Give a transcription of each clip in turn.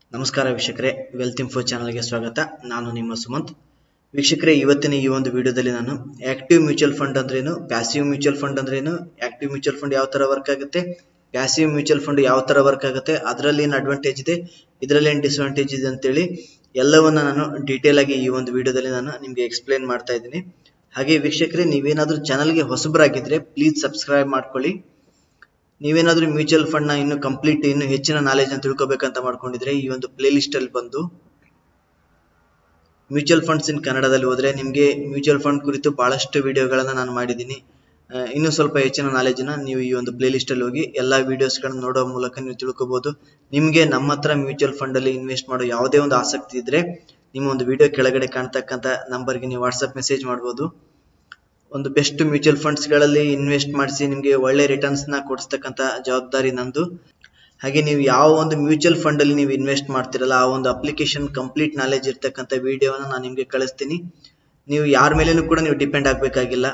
ನಮಸ್ಕಾರ ವೀಕ್ಷಕರೇ wealth info ಚಾನಲ್ಗೆ ಸ್ವಾಗತ ನಾನು ನಿಮ್ಮ ಸುಮಂತ್ ವೀಕ್ಷಕರೇ ಇವತ್ತಿನ ಈ ಒಂದು ವಿಡಿಯೋದಲ್ಲಿ ನಾನು ಆಕ್ಟಿವ್ ಮ್ಯೂಚುವಲ್ ಫಂಡ್ ಅಂದ್ರೇನು ಪ್ಯಾಸಿವ್ ಮ್ಯೂಚುವಲ್ ಫಂಡ್ ಅಂದ್ರೇನು ಆಕ್ಟಿವ್ ಮ್ಯೂಚುವಲ್ ಫಂಡ್ ಯಾವ ತರ ವರ್ಕ್ ಆಗುತ್ತೆ ಪ್ಯಾಸಿವ್ ಮ್ಯೂಚುವಲ್ ಫಂಡ್ ಯಾವ ತರ ವರ್ಕ್ ಆಗುತ್ತೆ ಅದರಲ್ಲಿ ಏನು ಅಡ್ವಾಂಟೇಜ್ ಇದೆ ಇದರಲ್ಲಿ ಏನು ಡಿಸ್ಅಡ್ವಾಂಟೇಜ್ ಇದೆ ಅಂತೇಳಿ ಎಲ್ಲವನ್ನ ನಾನು ಡೀಟೇಲ್ ಆಗಿ ಈ ಒಂದು ವಿಡಿಯೋದಲ್ಲಿ ನಾನು ನಿಮಗೆ ಎಕ್ಸ್ಪ್ಲೇನ್ ಮಾಡ್ತಾ ಇದ್ದೀನಿ ಹಾಗೆ ವೀಕ್ಷಕರೇ ನೀವೇನಾದ್ರೂ ಚಾನಲ್ಗೆ ಹೊಸಬರಾಗಿದ್ರೆ ಪ್ಲೀಸ್ ಸಬ್ಸ್ಕ್ರೈಬ್ ಮಾಡ್ಕೊಳ್ಳಿ ನೀವೇನಾದ್ರೂ ಮ್ಯೂಚುವಲ್ ಫಂಡ್ ನ ಇನ್ನು ಕಂಪ್ಲೀಟ್ ಇನ್ನು ಹೆಚ್ಚಿನ ನಾಲೆಜ್ ಅನ್ನು ತಿಳ್ಕೊಬೇಕಂತ ಮಾಡ್ಕೊಂಡಿದ್ರೆ ಈ ಒಂದು ಪ್ಲೇ ಲಿಸ್ಟ್ ಅಲ್ಲಿ ಬಂದು ಮ್ಯೂಚುವಲ್ ಫಂಡ್ಸ್ ಇನ್ ಕನ್ನಡದಲ್ಲಿ ಹೋದ್ರೆ ನಿಮಗೆ ಮ್ಯೂಚುವಲ್ ಫಂಡ್ ಕುರಿತು ಬಹಳಷ್ಟು ವಿಡಿಯೋಗಳನ್ನ ನಾನು ಮಾಡಿದ್ದೀನಿ ಆ, ಇನ್ನೂ ಸ್ವಲ್ಪ ಹೆಚ್ಚಿನ ನಾಲೆಜ್ ನ ನೀವು ಈ ಒಂದು ಪ್ಲೇ ಲಿಸ್ಟ್ ಅಲ್ಲಿ ಹೋಗಿ ಎಲ್ಲಾ ವಿಡಿಯೋಸ್ ಗಳನ್ನ ನೋಡೋ ಮೂಲಕ ನೀವು ತಿಳ್ಕೊಬಹುದು ನಿಮ್ಗೆ ನಮ್ಮ ಹತ್ರ ಮ್ಯೂಚುವಲ್ ಫಂಡ್ ಅಲ್ಲಿ ಇನ್ವೆಸ್ಟ್ ಮಾಡೋ ಯಾವುದೇ ಒಂದು ಆಸಕ್ತಿ ಇದ್ರೆ ನಿಮ್ಮ ಒಂದು ವಿಡಿಯೋ ಕೆಳಗಡೆ ಕಾಣ್ತಕ್ಕಂತ ನಂಬರ್ಗೆ ನೀವು ವಾಟ್ಸ್ಆಪ್ ಮೆಸೇಜ್ ಮಾಡಬಹುದು ಒಂದು ಬೆಸ್ಟ್ ಮ್ಯೂಚುವಲ್ ಫಂಡ್ಸ್ ಗಳಲ್ಲಿ ಇನ್ವೆಸ್ಟ್ ಮಾಡಿಸಿ ನಿಮಗೆ ಒಳ್ಳೆ ರಿಟರ್ನ್ಸ್ ನ ಕೊಡಿಸ್ತಕ್ಕಂತ ಜವಾಬ್ದಾರಿ ನಂದು ಹಾಗೆ ನೀವು ಯಾವ ಒಂದು ಮ್ಯೂಚುವಲ್ ಫಂಡ್ ಅಲ್ಲಿ ನೀವು ಇನ್ವೆಸ್ಟ್ ಮಾಡ್ತಿರಲ್ಲ ಆ ಒಂದು ಅಪ್ಲಿಕೇಶನ್ ಕಂಪ್ಲೀಟ್ ನಾಲೆಜ್ ಇರ್ತಕ್ಕಂಥ ವಿಡಿಯೋನ ನಾನು ನಿಮಗೆ ಕಳಿಸ್ತೀನಿ ನೀವು ಯಾರ ಮೇಲೇನೂ ಕೂಡ ನೀವು ಡಿಪೆಂಡ್ ಆಗಬೇಕಾಗಿಲ್ಲ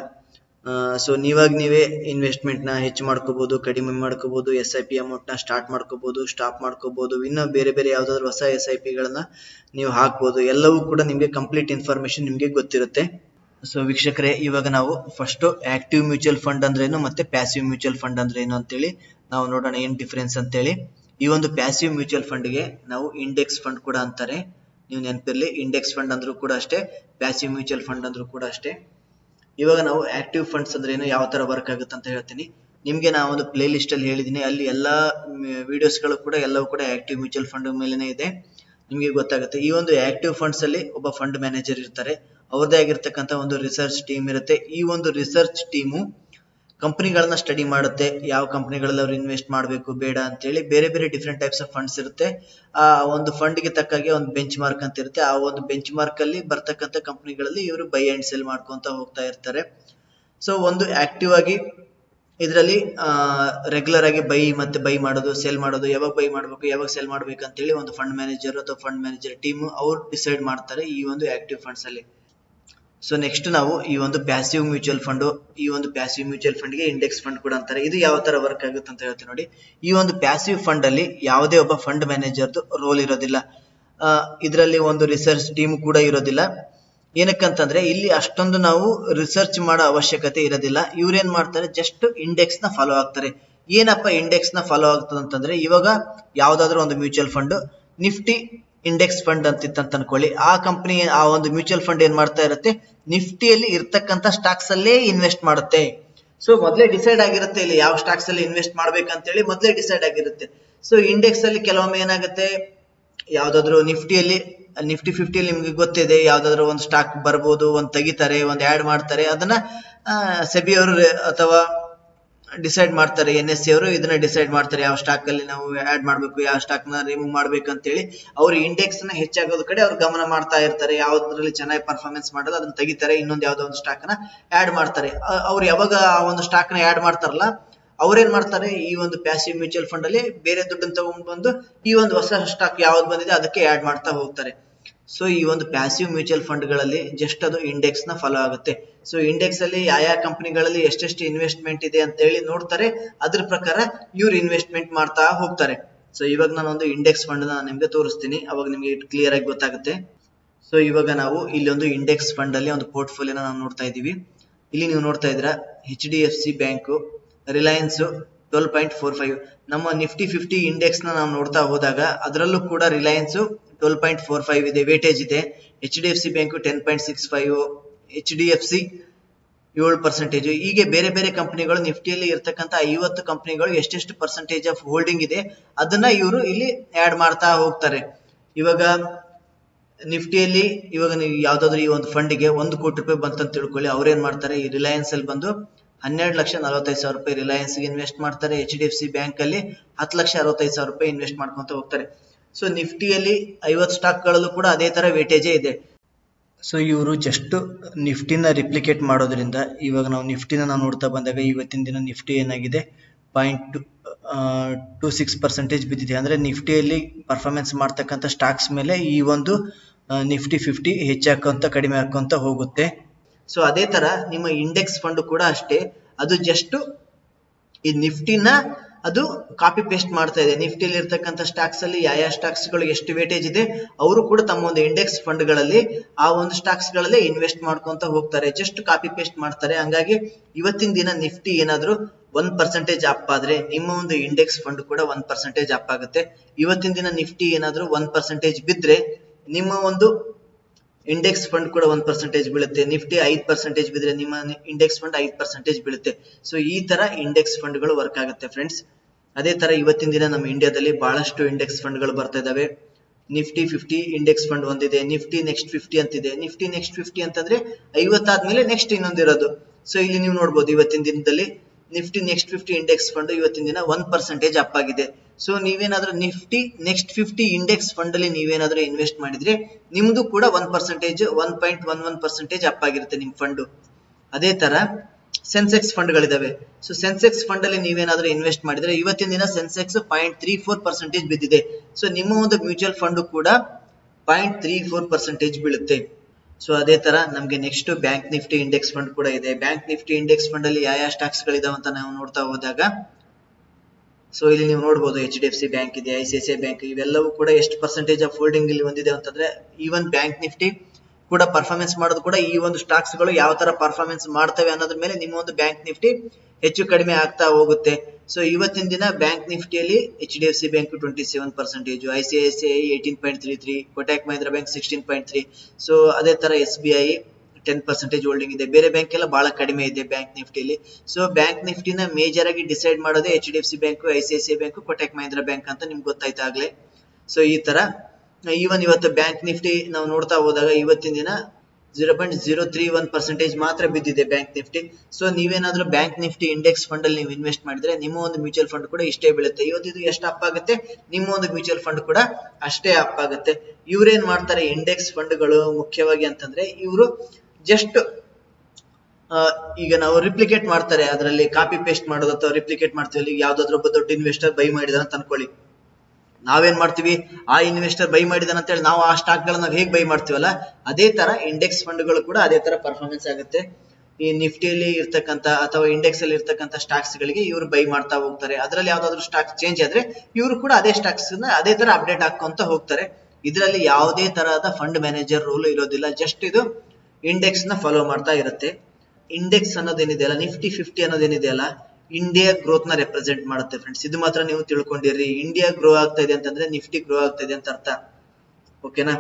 ಸೊ ನೀವಾಗ ನೀವೇ ಇನ್ವೆಸ್ಟ್ಮೆಂಟ್ ನ ಹೆಚ್ಚು ಮಾಡ್ಕೋಬಹುದು ಕಡಿಮೆ ಮಾಡ್ಕೋಬಹುದು ಎಸ್ ಐ ಪಿ ಅಮೌಂಟ್ ನ ಸ್ಟಾರ್ಟ್ ಮಾಡ್ಕೋಬಹುದು ಸ್ಟಾಪ್ ಮಾಡ್ಕೋಬಹುದು ಇನ್ನು ಬೇರೆ ಬೇರೆ ಯಾವ್ದಾದ್ರು ಹೊಸ ಎಸ್ ಐ ಪಿಗಳನ್ನ ನೀವು ಹಾಕ್ಬೋದು ಎಲ್ಲವೂ ಕೂಡ ನಿಮಗೆ ಕಂಪ್ಲೀಟ್ ಇನ್ಫಾರ್ಮೇಶನ್ ನಿಮಗೆ ಗೊತ್ತಿರುತ್ತೆ ಸೊ ವೀಕ್ಷಕರೇ ಇವಾಗ ನಾವು ಫಸ್ಟ್ ಆಕ್ಟಿವ್ ಮ್ಯೂಚುವಲ್ ಫಂಡ್ ಅಂದ್ರೇನು ಮತ್ತೆ ಪ್ಯಾಸಿವ್ ಮ್ಯೂಚುವಲ್ ಫಂಡ್ ಅಂದ್ರೇನು ಅಂತೇಳಿ ನಾವು ನೋಡೋಣ ಏನ್ ಡಿಫ್ರೆನ್ಸ್ ಅಂತೇಳಿ ಈ ಒಂದು ಪ್ಯಾಸಿವ್ ಮ್ಯೂಚುವಲ್ ಫಂಡ್ಗೆ ನಾವು ಇಂಡೆಕ್ಸ್ ಫಂಡ್ ಕೂಡ ಅಂತಾರೆ ನೀವು ನೆನಪಿರ್ಲಿ ಇಂಡೆಕ್ಸ್ ಫಂಡ್ ಅಂದ್ರೂ ಕೂಡ ಅಷ್ಟೇ ಪ್ಯಾಸಿವ್ ಮ್ಯೂಚುವಲ್ ಫಂಡ್ ಅಂದ್ರೂ ಕೂಡ ಅಷ್ಟೇ ಇವಾಗ ನಾವು ಆಕ್ಟಿವ್ ಫಂಡ್ಸ್ ಅಂದ್ರೆ ಏನು ಯಾವ ತರ ವರ್ಕ್ ಆಗುತ್ತೆ ಅಂತ ಹೇಳ್ತೀನಿ ನಿಮ್ಗೆ ನಾವು ಒಂದು ಪ್ಲೇ ಲಿಸ್ಟ್ ಅಲ್ಲಿ ಹೇಳಿದೀನಿ ಅಲ್ಲಿ ಎಲ್ಲಾ ವಿಡಿಯೋಸ್ ಗಳು ಕೂಡ ಎಲ್ಲವೂ ಕೂಡ ಆಕ್ಟಿವ್ ಮ್ಯೂಚುವಲ್ ಫಂಡ್ ಮೇಲೆನೆ ಇದೆ ನಿಮಗೆ ಗೊತ್ತಾಗುತ್ತೆ ಈ ಒಂದು ಆಕ್ಟಿವ್ ಫಂಡ್ಸ್ ಅಲ್ಲಿ ಒಬ್ಬ ಫಂಡ್ ಮ್ಯಾನೇಜರ್ ಇರ್ತಾರೆ ಅವ್ರದೇ ಆಗಿರ್ತಕ್ಕಂಥ ಒಂದು ರಿಸರ್ಚ್ ಟೀಮ್ ಇರುತ್ತೆ ಈ ಒಂದು ರಿಸರ್ಚ್ ಟೀಮು ಕಂಪನಿಗಳನ್ನ ಸ್ಟಡಿ ಮಾಡುತ್ತೆ ಯಾವ ಕಂಪನಿಗಳಲ್ಲಿ ಅವ್ರು ಇನ್ವೆಸ್ಟ್ ಮಾಡಬೇಕು ಬೇಡ ಅಂತೇಳಿ ಬೇರೆ ಬೇರೆ ಡಿಫ್ರೆಂಟ್ ಟೈಪ್ಸ್ ಆಫ್ ಫಂಡ್ಸ್ ಇರುತ್ತೆ ಆ ಒಂದು ಫಂಡ್ಗೆ ತಕ್ಕಾಗೆ ಒಂದು ಬೆಂಚ್ ಮಾರ್ಕ್ ಅಂತ ಇರುತ್ತೆ ಆ ಒಂದು ಬೆಂಚ್ ಮಾರ್ಕ್ ಅಲ್ಲಿ ಬರ್ತಕ್ಕಂಥ ಕಂಪನಿಗಳಲ್ಲಿ ಇವರು ಬೈ ಅಂಡ್ ಸೆಲ್ ಮಾಡ್ಕೊಂತ ಹೋಗ್ತಾ ಇರ್ತಾರೆ ಸೊ ಒಂದು ಆಕ್ಟಿವ್ ಆಗಿ ಇದರಲ್ಲಿ ರೆಗ್ಯುಲರ್ ಆಗಿ ಬೈ ಮತ್ತೆ ಬೈ ಮಾಡೋದು ಸೆಲ್ ಮಾಡೋದು ಯಾವಾಗ ಬೈ ಮಾಡಬೇಕು ಯಾವಾಗ ಸೆಲ್ ಮಾಡ್ಬೇಕು ಅಂತೇಳಿ ಒಂದು ಫಂಡ್ ಮ್ಯಾನೇಜರ್ ಅಥವಾ ಫಂಡ್ ಮ್ಯಾನೇಜರ್ ಟೀಮ್ ಅವ್ರು ಡಿಸೈಡ್ ಮಾಡ್ತಾರೆ ಈ ಒಂದು ಆಕ್ಟಿವ್ ಫಂಡ್ಸ್ ಅಲ್ಲಿ ಸೊ ನೆಕ್ಸ್ಟ್ ನಾವು ಈ ಒಂದು ಪ್ಯಾಸಿವ್ ಮ್ಯೂಚುವಲ್ ಫಂಡ್ ಈ ಒಂದು ಪ್ಯಾಸಿವ್ ಮ್ಯೂಚುವಲ್ ಫಂಡ್ ಗೆ ಇಂಡೆಕ್ಸ್ ಫಂಡ್ ಕೂಡ ಅಂತಾರೆ ಇದು ಯಾವ ತರ ವರ್ಕ್ ಆಗುತ್ತೆ ಅಂತ ಹೇಳ್ತೀನಿ ನೋಡಿ ಈ ಒಂದು ಪ್ಯಾಸಿವ್ ಫಂಡ್ ಅಲ್ಲಿ ಯಾವುದೇ ಒಬ್ಬ ಫಂಡ್ ಮ್ಯಾನೇಜರ್ದು ರೋಲ್ ಇರೋದಿಲ್ಲ ಇದರಲ್ಲಿ ಒಂದು ರಿಸರ್ಚ್ ಟೀಮ್ ಕೂಡ ಇರೋದಿಲ್ಲ ಏನಕ್ಕಂತಂದ್ರೆ ಇಲ್ಲಿ ಅಷ್ಟೊಂದು ನಾವು ರಿಸರ್ಚ್ ಮಾಡೋ ಅವಶ್ಯಕತೆ ಇರೋದಿಲ್ಲ ಇವ್ರೇನ್ ಮಾಡ್ತಾರೆ ಜಸ್ಟ್ ಇಂಡೆಕ್ಸ್ ನ ಫಾಲೋ ಆಗ್ತಾರೆ ಏನಪ್ಪ ಇಂಡೆಕ್ಸ್ ನ ಫಾಲೋ ಆಗ್ತದೆ ಅಂತಂದ್ರೆ ಇವಾಗ ಯಾವ್ದಾದ್ರು ಒಂದು mutual fund Nifty index fund ಅಂತಿತ್ತು ಅನ್ಕೊಳ್ಳಿ ಆ ಕಂಪನಿ ಆ ಒಂದು ಮ್ಯೂಚುವಲ್ ಫಂಡ್ ಏನ್ ಮಾಡ್ತಾ ಇರುತ್ತೆ ನಿಫ್ಟಿಯಲ್ಲಿ ಇರ್ತಕ್ಕಂಥ ಸ್ಟಾಕ್ಸ್ ಅಲ್ಲೇ ಇನ್ವೆಸ್ಟ್ ಮಾಡುತ್ತೆ ಸೊ ಮೊದಲೇ ಡಿಸೈಡ್ ಆಗಿರುತ್ತೆ ಇಲ್ಲಿ ಯಾವ ಸ್ಟಾಕ್ಸ್ ಅಲ್ಲಿ ಇನ್ವೆಸ್ಟ್ ಮಾಡ್ಬೇಕಂತೇಳಿ ಮೊದಲೇ ಡಿಸೈಡ್ ಆಗಿರುತ್ತೆ ಸೊ ಇಂಡೆಕ್ಸ್ ಅಲ್ಲಿ ಕೆಲವೊಮ್ಮೆ ಏನಾಗುತ್ತೆ ಯಾವ್ದಾದ್ರು ನಿಫ್ಟಿಯಲ್ಲಿ ನಿಫ್ಟಿ ಫಿಫ್ಟಿಯಲ್ಲಿ ನಿಮ್ಗೆ ಗೊತ್ತಿದೆ ಯಾವ್ದಾದ್ರು ಒಂದು ಸ್ಟಾಕ್ ಬರ್ಬೋದು ಒಂದ್ ತೆಗಿತಾರೆ ಒಂದ್ ಆಡ್ ಮಾಡ್ತಾರೆ ಅದನ್ನ ಸೆಬಿ ಅವರು ಅಥವಾ ಡಿಸೈಡ್ ಮಾಡ್ತಾರೆ ಎನ್ ಎಸ್ ಸಿ ಅವರು ಇದನ್ನ ಡಿಸೈಡ್ ಮಾಡ್ತಾರೆ ಯಾವ ಸ್ಟಾಕ್ ಅಲ್ಲಿ ನಾವು ಆಡ್ ಮಾಡ್ಬೇಕು ಯಾವ ಸ್ಟಾಕ್ ನ ರಿಮೂವ್ ಮಾಡ್ಬೇಕು ಅಂತೇಳಿ ಅವ್ರು ಇಂಡೆಕ್ಸ್ ನ ಹೆಚ್ಚಾಗೋದ್ ಕಡೆ ಅವ್ರು ಗಮನ ಮಾಡ್ತಾ ಇರ್ತಾರೆ ಯಾವ್ದ್ರಲ್ಲಿ ಚೆನ್ನಾಗಿ ಪರ್ಫಾರ್ಮೆನ್ಸ್ ಮಾಡೋದು ಅದನ್ನ ತೆಗಿತಾರೆ ಇನ್ನೊಂದು ಯಾವ್ದೋ ಒಂದು ಸ್ಟಾಕ್ ನ ಆಡ್ ಮಾಡ್ತಾರೆ ಅ- ಅವ್ರು ಯಾವಾಗ ಆ ಒಂದು ಸ್ಟಾಕ್ ನ ಆಡ್ ಮಾಡ್ತಾರಲ್ಲ ಅವ್ರೇನ್ ಮಾಡ್ತಾರೆ ಈ ಒಂದು ಪ್ಯಾಸಿವ್ ಮ್ಯೂಚುವಲ್ ಫಂಡ್ ಅಲ್ಲಿ ಬೇರೆ ದುಡ್ಡನ್ನ ತಗೊಂಡ್ ಬಂದು ಈ ಒಂದು ಹೊಸ ಸ್ಟಾಕ್ ಯಾವ್ದು ಬಂದಿದೆ ಅದಕ್ಕೆ ಆಡ್ ಮಾಡ್ತಾ ಹೋಗ್ತಾರೆ ಸೊ ಈ ಒಂದು ಪ್ಯಾಸಿವ್ ಮ್ಯೂಚುವಲ್ ಫಂಡ್ ಗಳಲ್ಲಿ ಜಸ್ಟ್ ಅದು ಇಂಡೆಕ್ಸ್ ನ ಫಾಲೋ ಆಗುತ್ತೆ ಸೊ ಇಂಡೆಕ್ಸ್ ಅಲ್ಲಿ ಯಾವ ಕಂಪನಿಗಳಲ್ಲಿ ಎಷ್ಟೆಷ್ಟು ಇನ್ವೆಸ್ಟ್ಮೆಂಟ್ ಇದೆ ಅಂತ ಹೇಳಿ ನೋಡ್ತಾರೆ ಅದ್ರ ಪ್ರಕಾರ ಇವ್ರು ಇನ್ವೆಸ್ಟ್ಮೆಂಟ್ ಮಾಡ್ತಾ ಹೋಗ್ತಾರೆ ಸೊ ಇವಾಗ ನಾನು ಒಂದು ಇಂಡೆಕ್ಸ್ ಫಂಡ್ ನ ನಿಮ್ಗೆ ತೋರಿಸ್ತೀನಿ ಅವಾಗ ನಿಮ್ಗೆ ಕ್ಲಿಯರ್ ಆಗಿ ಗೊತ್ತಾಗುತ್ತೆ ಸೊ ಇವಾಗ ನಾವು ಇಲ್ಲಿ ಒಂದು ಇಂಡೆಕ್ಸ್ ಫಂಡ್ ಅಲ್ಲಿ ಒಂದು ಪೋರ್ಟ್ಫೋಲಿಯೋನ ನಾವು ನೋಡ್ತಾ ಇದೀವಿ ಇಲ್ಲಿ ನೀವು ನೋಡ್ತಾ ಇದ್ದೀರಾ H D F C bank Reliance twelve point four five ನಮ್ಮ ನಿಫ್ಟಿ ಫಿಫ್ಟಿ ಇಂಡೆಕ್ಸ್ ನ ನಾವು ನೋಡ್ತಾ ಹೋದಾಗ ಅದರಲ್ಲೂ ಕೂಡ Reliance twelve point four five ಇದೆ ವೇಟೇಜ್ ಇದೆ H D F C bank ten point six five H D F C ಏಳು ಪರ್ಸೆಂಟೇಜ್ ಹೀಗೆ ಬೇರೆ ಬೇರೆ ಕಂಪನಿಗಳು ನಿಫ್ಟಿಯಲ್ಲಿ ಇರ್ತಕ್ಕಂಥ ಐವತ್ತು ಕಂಪನಿಗಳು ಎಷ್ಟೆಷ್ಟು ಪರ್ಸೆಂಟೇಜ್ ಆಫ್ ಹೋಲ್ಡಿಂಗ್ ಇದೆ ಅದನ್ನ ಇವರು ಇಲ್ಲಿ ಆಡ್ ಮಾಡ್ತಾ ಹೋಗ್ತಾರೆ ಇವಾಗ ನಿಫ್ಟಿಯಲ್ಲಿ ಇವಾಗ ನೀವು ಯಾವ್ದಾದ್ರು ಈ ಒಂದು ಫಂಡಿಗೆ ಒಂದು ಕೋಟಿ ರೂಪಾಯಿ ಬಂತಂತ ತಿಳ್ಕೊಳ್ಳಿ ಅವ್ರೇನ್ ಮಾಡ್ತಾರೆ ಈ ರಿಲಯನ್ಸ್ ಅಲ್ಲಿ ಬಂದು ಹನ್ನೆರಡು ಲಕ್ಷ ನಲವತ್ತೈದು ಸಾವಿರ ರೂಪಾಯಿ ರಿಲಯನ್ಸ್ ಗೆ ಇನ್ವೆಸ್ಟ್ ಮಾಡ್ತಾರೆ H D F C bank ಅಲ್ಲಿ ಹತ್ತು ಲಕ್ಷ ಅರವತ್ತೈದು ಸಾವಿರ ರೂಪಾಯಿ ಇನ್ವೆಸ್ಟ್ ಮಾಡ್ಕೊಂತ ಹೋಗ್ತಾರೆ ಸೊ ನಿಫ್ಟಿಯಲ್ಲಿ ಐವತ್ತು ಸ್ಟಾಕ್ ಗಳಲ್ಲೂ ಕೂಡ ಅದೇ ತರ ವೇಟೇಜೇ ಇದೆ ಸೊ ಇವರು ಜಸ್ಟ್ ನಿಫ್ಟಿನ ರಿಪ್ಲಿಕೇಟ್ ಮಾಡೋದ್ರಿಂದ ಇವಾಗ ನಾವು ನಿಫ್ಟಿನ ನಾವು ನೋಡ್ತಾ ಬಂದಾಗ ಇವತ್ತಿನ ದಿನ ನಿಫ್ಟಿ ಏನಾಗಿದೆ point two two six percentage ಬಿದ್ದಿದೆ ಅಂದ್ರೆ ನಿಫ್ಟಿಯಲ್ಲಿ ಪರ್ಫಾರ್ಮೆನ್ಸ್ ಮಾಡ್ತಕ್ಕಂಥ ಸ್ಟಾಕ್ಸ್ ಮೇಲೆ ಈ ಒಂದು ನಿಫ್ಟಿ ಫಿಫ್ಟಿ ಹೆಚ್ಚಾಕೊಂತ ಕಡಿಮೆ ಹಾಕೊಂತ ಹೋಗುತ್ತೆ ಸೊ ಅದೇ ತರ ನಿಮ್ಮ ಇಂಡೆಕ್ಸ್ ಫಂಡ್ ಕೂಡ ಅಷ್ಟೇ ಅದು ಜಸ್ಟ್ ಈ ನಿಫ್ಟಿನ ಅದು ಕಾಪಿ ಪೇಸ್ಟ್ ಮಾಡ್ತಾ ಇದೆ ನಿಫ್ಟಿಲಿ ಇರ್ತಕ್ಕಂಥ ಸ್ಟಾಕ್ಸ್ ಅಲ್ಲಿ ಯಾವ ಯಾವ ಸ್ಟಾಕ್ಸ್ ಗಳು ಎಷ್ಟು ವೇಟೇಜ್ ಇದೆ ಅವರು ಕೂಡ ತಮ್ಮ ಒಂದು ಇಂಡೆಕ್ಸ್ ಫಂಡ್ ಗಳಲ್ಲಿ ಆ ಒಂದು ಸ್ಟಾಕ್ಸ್ ಗಳಲ್ಲೇ ಇನ್ವೆಸ್ಟ್ ಮಾಡ್ಕೊಂತ ಹೋಗ್ತಾರೆ ಜಸ್ಟ್ ಕಾಪಿ ಪೇಸ್ಟ್ ಮಾಡ್ತಾರೆ ಹಂಗಾಗಿ ಇವತ್ತಿನ ದಿನ ನಿಫ್ಟಿ ಏನಾದ್ರು ಒನ್ ಪರ್ಸೆಂಟೇಜ್ ಅಪ್ ಆದ್ರೆ ನಿಮ್ಮ ಒಂದು ಇಂಡೆಕ್ಸ್ ಫಂಡ್ ಕೂಡ ಒನ್ ಪರ್ಸೆಂಟೇಜ್ ಅಪ್ ಆಗುತ್ತೆ ಇವತ್ತಿನ ದಿನ ನಿಫ್ಟಿ ಏನಾದ್ರು ಒನ್ ಪರ್ಸೆಂಟೇಜ್ ಬಿದ್ರೆ ನಿಮ್ಮ ಒಂದು ಇಂಡೆಕ್ಸ್ ಫಂಡ್ ಕೂಡ ಒಂದ್ ಪರ್ಸೆಂಟೇಜ್ ಬೀಳುತ್ತೆ ನಿಫ್ಟಿ ಐದ್ ಪರ್ಸೆಂಟೇಜ್ ಬಿದ್ರೆ ನಿಮ್ಮ ಇಂಡೆಕ್ಸ್ ಫಂಡ್ ಐದ್ ಪರ್ಸೆಂಟೇಜ್ ಬೀಳುತ್ತೆ ಸೊ ಈ ತರ ಇಂಡೆಕ್ಸ್ ಫಂಡ್ ಗಳು ವರ್ಕ್ ಆಗುತ್ತೆ ಫ್ರೆಂಡ್ಸ್ ಅದೇ ತರ ಇವತ್ತಿನ ದಿನ ನಮ್ಮ ಇಂಡಿಯಾದಲ್ಲಿ ಬಹಳಷ್ಟು ಇಂಡೆಕ್ಸ್ ಫಂಡ್ ಗಳು ಬರ್ತಾ ಇದಾವೆ ನಿಫ್ಟಿ ಫಿಫ್ಟಿ ಇಂಡೆಕ್ಸ್ ಫಂಡ್ ಒಂದಿದೆ ನಿಫ್ಟಿ ನೆಕ್ಸ್ಟ್ ಫಿಫ್ಟಿ ಅಂತಿದೆ ನಿಫ್ಟಿ ನೆಕ್ಸ್ಟ್ ಫಿಫ್ಟಿ ಅಂತಂದ್ರೆ ಐವತ್ತಾದ್ಮೇಲೆ ನೆಕ್ಸ್ಟ್ ಇನ್ನೊಂದಿರೋದು ಸೊ ಇಲ್ಲಿ ನೀವು ನೋಡ್ಬೋದು ಇವತ್ತಿನ ದಿನದಲ್ಲಿ Nifty next fifty index fund ಇವತ್ತಿನ ದಿನ ಒನ್ ಪರ್ಸೆಂಟೇಜ್ ಅಪ್ ಆಗಿದೆ ಸೊ ನೀವೇನಾದ್ರೂ Nifty next fifty index fund ಅಲ್ಲಿ ನೀವೇನಾದ್ರೂ ಇನ್ವೆಸ್ಟ್ ಮಾಡಿದ್ರೆ ನಿಮ್ದು ಕೂಡ one percentage one point one one percentage up ಆಗಿರುತ್ತೆ ನಿಮ್ ಫಂಡ್ ಅದೇ ತರ ಸೆನ್ಸೆಕ್ಸ್ ಫಂಡ್ ಗಳಿದಾವೆ ಸೊ ಸೆನ್ಸೆಕ್ಸ್ ಫಂಡ್ ಅಲ್ಲಿ ನೀವೇನಾದ್ರೂ ಇನ್ವೆಸ್ಟ್ ಮಾಡಿದ್ರೆ ಇವತ್ತಿನ ದಿನ Sensex point three four percentage ಬಿದ್ದಿದೆ ಸೊ ನಿಮ್ಮ ಒಂದು ಮ್ಯೂಚುವಲ್ ಫಂಡ್ ಕೂಡ ಪಾಯಿಂಟ್ ತ್ರೀ ಫೋರ್ ಪರ್ಸೆಂಟೇಜ್ ಬೀಳುತ್ತೆ ಸೊ ಅದೇ ತರ ನಮ್ಗೆ next bank Nifty index fund ಕೂಡ ಇದೆ ಬ್ಯಾಂಕ್ ನಿಫ್ಟಿ ಇಂಡೆಕ್ಸ್ ಫಂಡ್ ಅಲ್ಲಿ ಯಾವ ಯಾವ ಸ್ಟಾಕ್ಸ್ ಗಳಿದಾವೆ ಅಂತ ನಾವು ನೋಡ್ತಾ ಹೋದಾಗ ಸೊ ಇಲ್ಲಿ ನೀವು ನೋಡಬಹುದು H D F C bank ಇದೆ I C I C I bank ಇವೆಲ್ಲವೂ ಕೂಡ ಎಷ್ಟು ಪರ್ಸೆಂಟೇಜ್ ಆಫ್ ಹೋಲ್ಡಿಂಗ್ ಇಲ್ಲಿ ಹೊಂದಿದೆ ಅಂತಂದ್ರೆ ಈವನ್ ಬ್ಯಾಂಕ್ ನಿಫ್ಟಿ ಕೂಡ ಪರ್ಫಾರ್ಮೆನ್ಸ್ ಮಾಡೋದು ಕೂಡ ಈ ಒಂದು ಸ್ಟಾಕ್ಸ್ ಗಳು ಯಾವ ತರ ಪರ್ಫಾರ್ಮೆನ್ಸ್ ಮಾಡ್ತವೆ ಅನ್ನೋದ್ರ ಮೇಲೆ ನಿಮ್ಮ ಒಂದು ಬ್ಯಾಂಕ್ ನಿಫ್ಟಿ ಹೆಚ್ಚು ಕಡಿಮೆ ಆಗ್ತಾ ಹೋಗುತ್ತೆ ಸೊ ಇವತ್ತಿನ ದಿನ ಬ್ಯಾಂಕ್ ನಿಫ್ಟಿಯಲ್ಲಿ H D F C bank twenty seven percentage I C I C I eighteen point three three Kotak Mahindra bank sixteen point three so ಅದೇ ತರ S B I ten percentage holding ಇದೆ ಬೇರೆ ಬ್ಯಾಂಕ್ ಎಲ್ಲ ಬಹಳ ಕಡಿಮೆ ಇದೆ ಬ್ಯಾಂಕ್ ನಿಫ್ಟಿಲಿ ಸೊ ಬ್ಯಾಂಕ್ ನಿಫ್ಟಿನ ಮೇಜರ್ ಆಗಿ ಡಿಸೈಡ್ ಮಾಡೋದೇ H D F C bank I C I C bank Kotak Mahindra bank ಅಂತ ನಿಮ್ಗೆ ಗೊತ್ತಾಯ್ತು ಆಗ್ಲೇ ಸೊ ಈ ತರ ಈವನ್ ಇವತ್ತು ಬ್ಯಾಂಕ್ ನಿಫ್ಟಿ ನಾವು ನೋಡ್ತಾ ಹೋದಾಗ ಇವತ್ತಿನ ದಿನ zero point zero three one percentage ಮಾತ್ರ ಬಿದ್ದಿದೆ ಬ್ಯಾಂಕ್ ನಿಫ್ಟಿ ಸೊ ನೀವೇನಾದ್ರೂ ಬ್ಯಾಂಕ್ ನಿಫ್ಟಿ ಇಂಡೆಕ್ಸ್ ಫಂಡ್ ಅಲ್ಲಿ ನೀವು ಇನ್ವೆಸ್ಟ್ ಮಾಡಿದ್ರೆ ನಿಮ್ಮ ಒಂದು ಮ್ಯೂಚುವಲ್ ಫಂಡ್ ಕೂಡ ಇಷ್ಟೇ ಬೀಳುತ್ತೆ ಇವತ್ತು ಇದು ಎಷ್ಟು ಅಪ್ ಆಗುತ್ತೆ ನಿಮ್ಮ ಒಂದು ಮ್ಯೂಚುವಲ್ ಫಂಡ್ ಕೂಡ ಅಷ್ಟೇ ಅಪ್ ಆಗುತ್ತೆ ಇವ್ರೇನ್ ಮಾಡ್ತಾರೆ ಇಂಡೆಕ್ಸ್ ಫಂಡ್ಗಳು ಮುಖ್ಯವಾಗಿ ಅಂತಂದ್ರೆ ಇವರು ಜಸ್ಟ್ ಈಗ ನಾವು ರಿಪ್ಲಿಕೇಟ್ ಮಾಡ್ತಾರೆ ಅದರಲ್ಲಿ ಕಾಪಿ ಪೇಸ್ಟ್ ಮಾಡೋದು ಅಥವಾ ರಿಪ್ಲಿಕೇಟ್ ಮಾಡ್ತೀವಿ ಈಗ ಯಾವ್ದಾದ್ರು ಒಬ್ಬ ದೊಡ್ಡ ಇನ್ವೆಸ್ಟರ್ ಬೈ ಮಾಡಿದಾರೆ ಅಂತ ಅನ್ಕೊಳ್ಳಿ ನಾವೇನ್ ಮಾಡ್ತೀವಿ ಆ ಇನ್ವೆಸ್ಟರ್ ಬೈ ಮಾಡಿದಾನೆ ಅಂತ ಹೇಳಿ ನಾವು ಆ ಸ್ಟಾಕ್ ಗಳನ್ನ ಹೇಗೆ ಬೈ ಮಾಡ್ತೀವಲ್ಲ ಅದೇ ತರ ಇಂಡೆಕ್ಸ್ ಫಂಡ್ಗಳು ಕೂಡ ಅದೇ ತರ ಪರ್ಫಾರ್ಮೆನ್ಸ್ ಆಗುತ್ತೆ ಈ ನಿಫ್ಟಿಯಲ್ಲಿ ಇರ್ತಕ್ಕಂತ ಅಥವಾ ಇಂಡೆಕ್ಸ್ ಅಲ್ಲಿ ಇರ್ತಕ್ಕಂತ ಸ್ಟಾಕ್ಸ್ ಗಳಿಗೆ ಇವರು ಬೈ ಮಾಡ್ತಾ ಹೋಗ್ತಾರೆ ಅದರಲ್ಲಿ ಯಾವ್ದಾದ್ರು ಸ್ಟಾಕ್ ಚೇಂಜ್ ಆದ್ರೆ ಇವರು ಕೂಡ ಅದೇ ಸ್ಟಾಕ್ಸ್ ಅದೇ ತರ ಅಪ್ಡೇಟ್ ಹಾಕೊಂತ ಹೋಗ್ತಾರೆ ಇದರಲ್ಲಿ ಯಾವುದೇ ತರಹದ ಫಂಡ್ ಮ್ಯಾನೇಜರ್ ರೂಲ್ ಇರೋದಿಲ್ಲ ಜಸ್ಟ್ ಇದು ಇಂಡೆಕ್ಸ್ ನ ಫಾಲೋ ಮಾಡ್ತಾ ಇರುತ್ತೆ ಇಂಡೆಕ್ಸ್ ಅನ್ನೋದೇನಿದೆಯಲ್ಲ ನಿಫ್ಟಿ ಫಿಫ್ಟಿ ಅನ್ನೋದೇನಿದೆಯಲ್ಲ ಇಂಡಿಯಾ ಗ್ರೋತ್ ನ ರೆಪ್ರೆಸೆಂಟ್ ಮಾಡುತ್ತೆ ಫ್ರೆಂಡ್ಸ್ ಇದು ಮಾತ್ರ ನೀವು ತಿಳ್ಕೊಂಡಿರಿ ಇಂಡಿಯಾ ಗ್ರೋ ಆಗ್ತಾ ಇದೆ ಅಂತಂದ್ರೆ ನಿಫ್ಟಿ ಗ್ರೋ ಆಗ್ತಾ ಇದೆ ಅಂತ ಅರ್ಥ ಓಕೆನಾ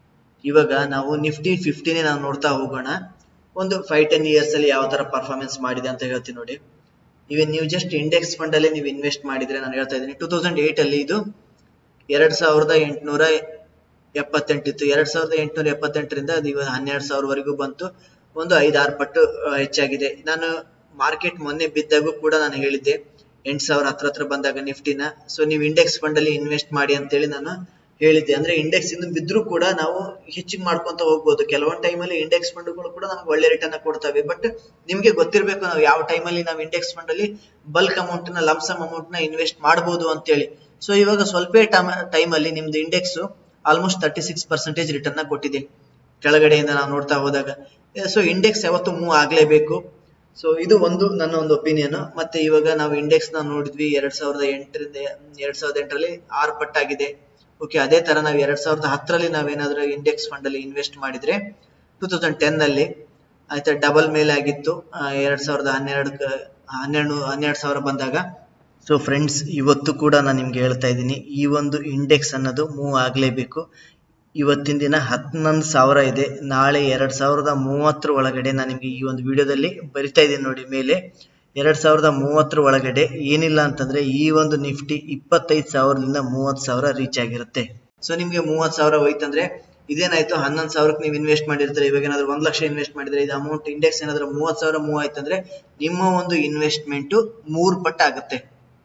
ಇವಾಗ ನಾವು ನಿಫ್ಟಿ ಫಿಫ್ಟಿನೇ ನಾವು ನೋಡ್ತಾ ಹೋಗೋಣ ಒಂದು ಫೈವ್ ಟೆನ್ ಇಯರ್ಸ್ ಅಲ್ಲಿ ಯಾವ ತರ ಪರ್ಫಾರ್ಮೆನ್ಸ್ ಮಾಡಿದೆ ಅಂತ ಹೇಳ್ತೀನಿ ನೋಡಿ ಈಗ ನೀವು ಜಸ್ಟ್ ಇಂಡೆಕ್ಸ್ ಫಂಡ್ ಅಲ್ಲಿ ನೀವು ಇನ್ವೆಸ್ಟ್ ಮಾಡಿದ್ರೆ ನಾನು ಹೇಳ್ತಾ ಇದ್ದೀನಿ ಟೂ ತೌಸಂಡ್ ಏಟ್ ಅಲ್ಲಿ ಇದು ಎರಡ್ ಸಾವಿರದ ಎಂಟುನೂರ ಎಪ್ಪತ್ತೆಂಟಿತ್ತು ಎರಡ್ ಸಾವಿರದ ಎಂಟುನೂರ ಎಪ್ಪತ್ತೆಂಟರಿಂದ ಅದು ಇವಾಗ ಹನ್ನೆರಡು ಸಾವಿರವರೆಗೂ ಬಂತು ಒಂದು ಐದಾರು ಪಟ್ಟು ಹೆಚ್ಚಾಗಿದೆ ನಾನು ಮಾರ್ಕೆಟ್ ಮೊನ್ನೆ ಬಿದ್ದಾಗೂ ಕೂಡ ನಾನು ಹೇಳಿದ್ದೆ ಎಂಟು ಸಾವಿರ ಹತ್ರ ಹತ್ರ ಬಂದಾಗ ನಿಫ್ಟಿನ ಸೊ ನೀವು ಇಂಡೆಕ್ಸ್ ಫಂಡ್ ಅಲ್ಲಿ ಇನ್ವೆಸ್ಟ್ ಮಾಡಿ ಅಂತೇಳಿ ನಾನು ಹೇಳಿದ್ದೆ ಅಂದ್ರೆ ಇಂಡೆಕ್ಸ್ ಇಂದ ಬಿದ್ರೂ ಕೂಡ ನಾವು ಹೆಚ್ಚಿಗೆ ಮಾಡ್ಕೊಂತ ಹೋಗ್ಬೋದು ಕೆಲವೊಂದು ಟೈಮಲ್ಲಿ ಇಂಡೆಕ್ಸ್ ಫಂಡ್ಗಳು ಕೂಡ ನಮ್ಗೆ ಒಳ್ಳೆ ರಿಟರ್ನ್ ಕೊಡ್ತವೆ ಬಟ್ ನಿಮ್ಗೆ ಗೊತ್ತಿರ್ಬೇಕು ನಾವು ಯಾವ ಟೈಮಲ್ಲಿ ನಾವು ಇಂಡೆಕ್ಸ್ ಫಂಡ್ ಅಲ್ಲಿ ಬಲ್ಕ್ ಅಮೌಂಟ್ ನ ಲಮ್ಸಮ್ ಅಮೌಂಟ್ ನ ಇನ್ವೆಸ್ಟ್ ಮಾಡಬಹುದು ಅಂತೇಳಿ ಸೊ ಇವಾಗ ಸ್ವಲ್ಪ ಟೈಮ್ ಅಲ್ಲಿ ನಿಮ್ದು index almost thirty six percentage return ಕೊಟ್ಟಿದೆ ಕೆಳಗಡೆಯಿಂದ ನಾವು ನೋಡ್ತಾ ಹೋದಾಗ ಸೊ ಇಂಡೆಕ್ಸ್ ಯಾವತ್ತು ಮೂವ್ ಆಗ್ಲೇಬೇಕು ಸೊ ಇದು ಒಂದು ನನ್ನ ಒಂದು ಒಪಿನಿಯನ್ ಮತ್ತೆ ಇವಾಗ ನಾವು ಇಂಡೆಕ್ಸ್ ನಾವು ನೋಡಿದ್ವಿ ಎರಡ್ ಸಾವಿರದ ಎಂಟರಿಂದ ಎರಡ್ ಸಾವಿರದ ಎಂಟರಲ್ಲಿ ಆರು ಪಟ್ಟಾಗಿದೆ ಓಕೆ ಅದೇ ತರ ನಾವು ಎರಡ್ ಸಾವಿರದ ಹತ್ತರಲ್ಲಿ ನಾವೇನಾದ್ರೂ ಇಂಡೆಕ್ಸ್ ಫಂಡ್ ಅಲ್ಲಿ ಇನ್ವೆಸ್ಟ್ ಮಾಡಿದ್ರೆ ಟೂ ತೌಸಂಡ್ ಟೆನ್ ಅಲ್ಲಿ ಆಯ್ತಾ ಡಬಲ್ ಮೇಲೆ ಆಗಿತ್ತು ಎರಡ್ ಸಾವಿರದ ಹನ್ನೆರಡು ಹನ್ನೆರಡು ಹನ್ನೆರಡು ಸಾವಿರ ಬಂದಾಗ ಸೊ ಫ್ರೆಂಡ್ಸ್ ಇವತ್ತು ಕೂಡ ನಾನು ನಿಮ್ಗೆ ಹೇಳ್ತಾ ಇದ್ದೀನಿ ಈ ಒಂದು ಇಂಡೆಕ್ಸ್ ಅನ್ನೋದು ಮೂವ್ ಆಗಲೇಬೇಕು ಇವತ್ತಿನ ದಿನ ಹನ್ನೊಂದು ಸಾವಿರ ಇದೆ ನಾಳೆ ಎರಡ್ ಸಾವಿರದ ಮೂವತ್ತರ ಒಳಗಡೆ ನಾನು ನಿಮ್ಗೆ ಈ ಒಂದು ವಿಡಿಯೋದಲ್ಲಿ ಬರಿತಾ ಇದ್ದೀನಿ ನೋಡಿ ಮೇಲೆ ಎರಡ್ ಸಾವಿರದ ಮೂವತ್ತರ ಒಳಗಡೆ ಏನಿಲ್ಲ ಅಂತಂದ್ರೆ ಈ ಒಂದು ನಿಫ್ಟಿ ಇಪ್ಪತ್ತೈದು ಸಾವಿರದಿಂದ ಮೂವತ್ತು ಸಾವಿರ ರೀಚ್ ಆಗಿರುತ್ತೆ ಸೊ ನಿಮ್ಗೆ ಮೂವತ್ತು ಸಾವಿರ ಹೋಯ್ತಂದ್ರೆ ಇದೇನಾಯ್ತು ಹನ್ನೊಂದು ಸಾವಿರಕ್ಕೆ ನೀವು ಇನ್ವೆಸ್ಟ್ ಮಾಡಿರ್ತಾರೆ ಇವಾಗ ಏನಾದ್ರು ಒಂದ್ ಲಕ್ಷ ಇನ್ವೆಸ್ಟ್ ಮಾಡಿದ್ರೆ ಇದು ಅಮೌಂಟ್ ಇಂಡೆಕ್ಸ್ ಏನಾದ್ರು ಮೂವತ್ತು ಸಾವಿರ ಮೂವ್ ಆಯ್ತಂದ್ರೆ ನಿಮ್ಮ ಒಂದು ಇನ್ವೆಸ್ಟ್ಮೆಂಟ್ ಮೂರ್ ಪಟ್ಟ ಆಗುತ್ತೆ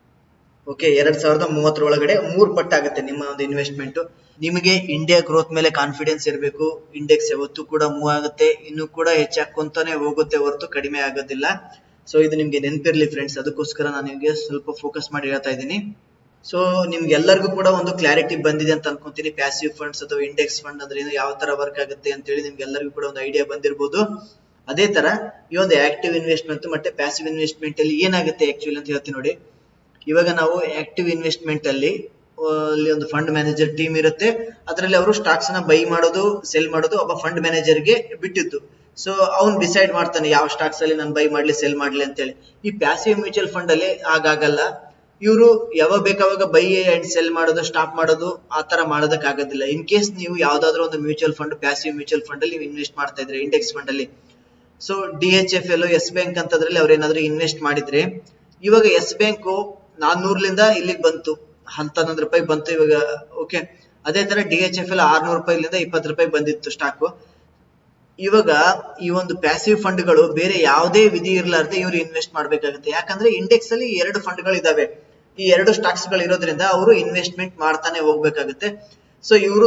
ಓಕೆ ಎರಡ್ ಸಾವಿರದ ಮೂವತ್ತರ ಒಳಗಡೆ ಮೂರ್ ಪಟ್ಟಾಗುತ್ತೆ ನಿಮ್ಮ ಒಂದು ಇನ್ವೆಸ್ಟ್ಮೆಂಟ್ ನಿಮಗೆ ಇಂಡಿಯಾ ಗ್ರೋತ್ ಮೇಲೆ ಕಾನ್ಫಿಡೆನ್ಸ್ ಇರಬೇಕು ಇಂಡೆಕ್ಸ್ ಯಾವತ್ತೂ ಕೂಡ ಮೂವ್ ಆಗುತ್ತೆ ಇನ್ನು ಕೂಡ ಹೆಚ್ಚಾಕೊಂತಾನೆ ಹೋಗುತ್ತೆ ಹೊರತು ಕಡಿಮೆ ಆಗೋದಿಲ್ಲ ಸೊ ಇದು ನಿಮ್ಗೆ ನೆನಪಿರ್ಲಿ ಫ್ರೆಂಡ್ಸ್ ಅದಕ್ಕೋಸ್ಕರ ನಾನು ನಿಮಗೆ ಸ್ವಲ್ಪ ಫೋಕಸ್ ಮಾಡಿ ಹೇಳ್ತಾ ಇದ್ದೀನಿ ಸೊ ನಿಮ್ಗೆ ಎಲ್ಲರಿಗೂ ಕೂಡ ಒಂದು ಕ್ಲಾರಿಟಿ ಬಂದಿದೆ ಅಂತ ಅನ್ಕೊಂತೀನಿ ಪ್ಯಾಸಿವ್ ಫಂಡ್ಸ್ ಅಥವಾ ಇಂಡೆಕ್ಸ್ ಫಂಡ್ ಅಂದ್ರೆ ಏನು ಯಾವ ತರ ವರ್ಕ್ ಆಗುತ್ತೆ ಅಂತ ಹೇಳಿ ನಿಮ್ಗೆ ಎಲ್ಲರಿಗೂ ಕೂಡ ಒಂದು ಐಡಿಯಾ ಬಂದಿರಬಹುದು ಅದೇ ತರ ಈ ಒಂದು ಆಕ್ಟಿವ್ ಇನ್ವೆಸ್ಟ್ಮೆಂಟ್ ಮತ್ತೆ ಪ್ಯಾಸಿವ್ ಇನ್ವೆಸ್ಟ್ಮೆಂಟ್ ಅಲ್ಲಿ ಏನಾಗುತ್ತೆ ಆಕ್ಚುಲಿ ಅಂತ ಹೇಳ್ತೀನಿ ನೋಡಿ ಇವಾಗ ನಾವು ಆಕ್ಟಿವ್ ಇನ್ವೆಸ್ಟ್ಮೆಂಟ್ ಅಲ್ಲಿ ಆ, ಅಲ್ಲಿ ಒಂದು ಫಂಡ್ ಮ್ಯಾನೇಜರ್ ಟೀಮ್ ಇರುತ್ತೆ ಅದರಲ್ಲಿ ಅವರು ಸ್ಟಾಕ್ಸ್ ನ ಬೈ ಮಾಡೋದು ಸೆಲ್ ಮಾಡೋದು ಒಬ್ಬ ಫಂಡ್ ಮ್ಯಾನೇಜರ್ಗೆ ಬಿಟ್ಟಿದ್ದು ಸೊ ಅವ್ನು ಡಿಸೈಡ್ ಮಾಡ್ತಾನೆ ಯಾವ ಸ್ಟಾಕ್ಸ್ ಅಲ್ಲಿ ನಾನು ಬೈ ಮಾಡ್ಲಿ ಸೆಲ್ ಮಾಡ್ಲಿ ಅಂತೇಳಿ ಈ ಪ್ಯಾಸಿವ್ ಮ್ಯೂಚುವಲ್ ಫಂಡ್ ಅಲ್ಲಿ ಆಗಾಗಲ್ಲ ಇವರು ಯಾವಾಗ ಬೇಕಾವಾಗ ಬೈ ಅಂಡ್ ಸೆಲ್ ಮಾಡೋದು ಸ್ಟಾಪ್ ಮಾಡೋದು ಆ ತರ ಮಾಡೋದಕ್ ಆಗೋದಿಲ್ಲ ಇನ್ ಕೇಸ್ ನೀವು ಯಾವ್ದಾದ್ರು ಒಂದು mutual fund passive mutual fund ಅಲ್ಲಿ ನೀವು ಇನ್ವೆಸ್ಟ್ ಮಾಡ್ತಾ ಇದ್ರೆ ಇಂಡೆಕ್ಸ್ ಫಂಡ್ ಅಲ್ಲಿ so D H F L Yes Bank ಅಂತದ್ರಲ್ಲಿ ಅವ್ರು ಏನಾದ್ರು ಇನ್ವೆಸ್ಟ್ ಮಾಡಿದ್ರೆ ಇವಾಗ ಎಸ್ ಬ್ಯಾಂಕ್ ನಾನ್ನೂರ್ಲಿಂದ ಇಲ್ಲಿಗೆ ಬಂತು ಹತ್ತನ್ನೊಂದು ರೂಪಾಯಿ ಬಂತು ಇವಾಗ ಓಕೆ ಅದೇ ತರ ಡಿ ಎಚ್ ಎಫ್ ಎಲ್ ಆರ್ನೂರು ರೂಪಾಯಿಲಿಂದ ಇಪ್ಪತ್ತು ರೂಪಾಯಿ ಬಂದಿತ್ತು ಸ್ಟಾಕ್ ಇವಾಗ ಈ ಒಂದು ಪ್ಯಾಸಿವ್ ಫಂಡ್ಗಳು ಬೇರೆ ಯಾವುದೇ ವಿಧಿ ಇರಲಾರ್ದೆ ಇವರು ಇನ್ವೆಸ್ಟ್ ಮಾಡ್ಬೇಕಾಗುತ್ತೆ ಯಾಕಂದ್ರೆ ಇಂಡೆಕ್ಸ್ ಅಲ್ಲಿ ಎರಡು ಫಂಡ್ಗಳು ಇದಾವೆ ಈ ಎರಡು ಸ್ಟಾಕ್ಸ್ ಗಳು ಇರೋದ್ರಿಂದ ಅವರು ಇನ್ವೆಸ್ಟ್ಮೆಂಟ್ ಮಾಡ್ತಾನೆ ಹೋಗ್ಬೇಕಾಗುತ್ತೆ ಸೊ ಇವರು